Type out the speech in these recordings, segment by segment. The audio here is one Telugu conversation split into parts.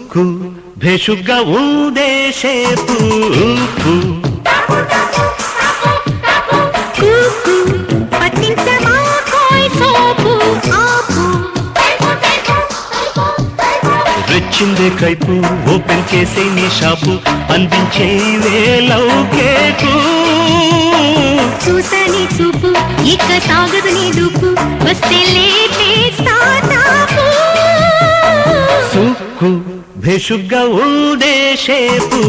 సుక్కు భేషుగ్గా ఉందే షేపు కూకు పట్టించమా కోయ్ సోపు ఆపు రెచ్చిందే కైపు ఓపెన్ చేసే నీ షాపు అందించే వేలవు కేకు చూసని చూపు ఇక సాగదు నీ దూపు వస్తే లేపేస్తా తాపు సుక్కు భేషుగ్గా ఉందే షేపు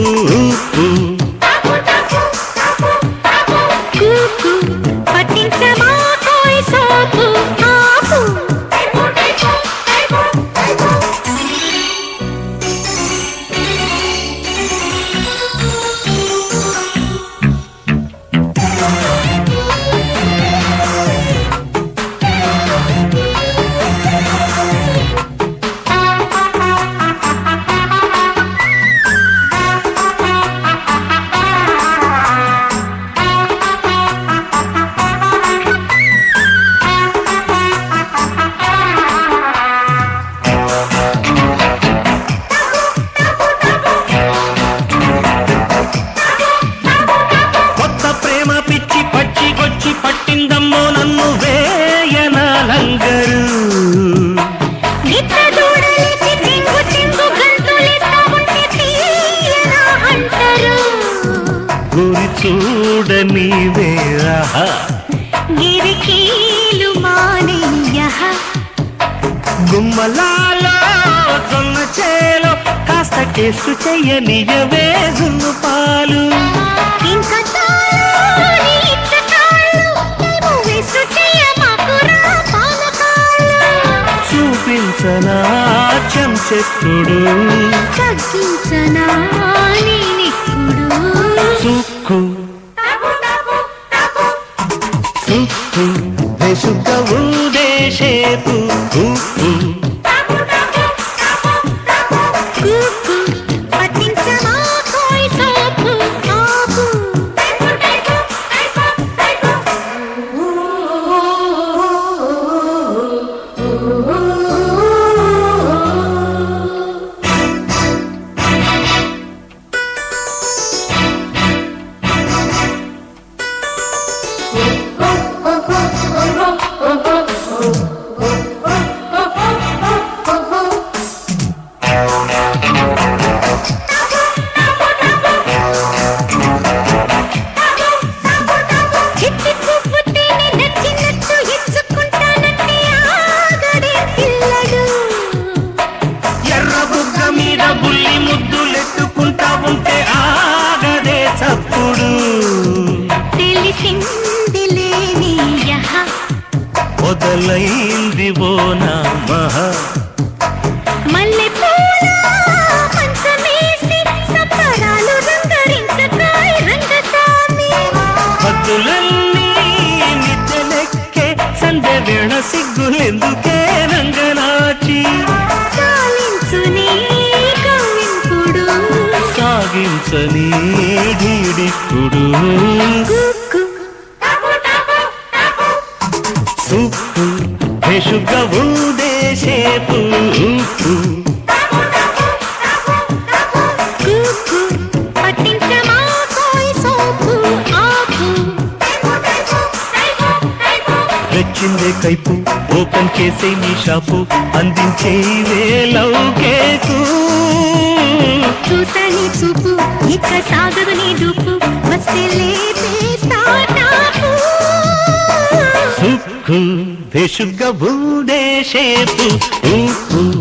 కూకు పట్టించమా కోయ్ సోపు ఆపు కొత్త ప్రేమ పిచ్చి పచ్చి కొచ్చి పట్టిందమ్మో నన్ను వేయన లంగరు నిత్త దూడలేసి టింగు టింగు గంతులేస్తా ఉంటే తీయనా అంటారు గురి చూడని వేరహ గిరికీలు మానయ్య గుమ్మలాలో జొన్న చేలో కాస్త కేసు చెయ్యనియవే జున్ను పాలు ఇంకా చాలు నీ ఇచ్చకాళ్ళు మేము వేసు చెయ్యమాకురా పానకాళ్ళు చూపించనా చెంచెక్కుడు తగ్గించనా నీ నిక్కుడు సుక్కు సుక్కు వేసుక ఊదేశేపు ఉప్పు కూకు పట్టించమా కోయ్ సోపు ఆపు చిట్టి పువ్వు తేనె నచ్చినట్టు ఇచ్చుకుంటానంటే ఆగడే పిల్లడు ఎర్ర బుగ్గ మీద బుల్లి ముద్దులెట్టుకుంటా ఉంటే ఆగదే చప్పుడు తెలిసింది లేని యహ మొదలైంది ఓ నా మహా మల్లె పూల మంచమేసి సంబరాలు రంగరించకాయ రంగస్వామి హద్దులన్నీ నిద్రలెక్కే సంధ్య వేళ సిగ్గులెందుకే రంగనాచి చాలించు నీ కవ్వింపుడు సాగించని ఢీడిప్పుడు కుక్కు సుప్పు భేషుగ ఊదేశేపు ఉప్పు కుక్కు పట్టించమా కోయ్ సోపు ఆపు రెచ్చిందే కైపు ఓపెన్ చేసే నీ షాపు అందించే వేలవు కేకు చూసని చూపు ఇక సాగదు నీ దూపు వస్తే లేపేస్తా తాపు సుక్కు భేషుగ ఊదేశేపు ఉప్పు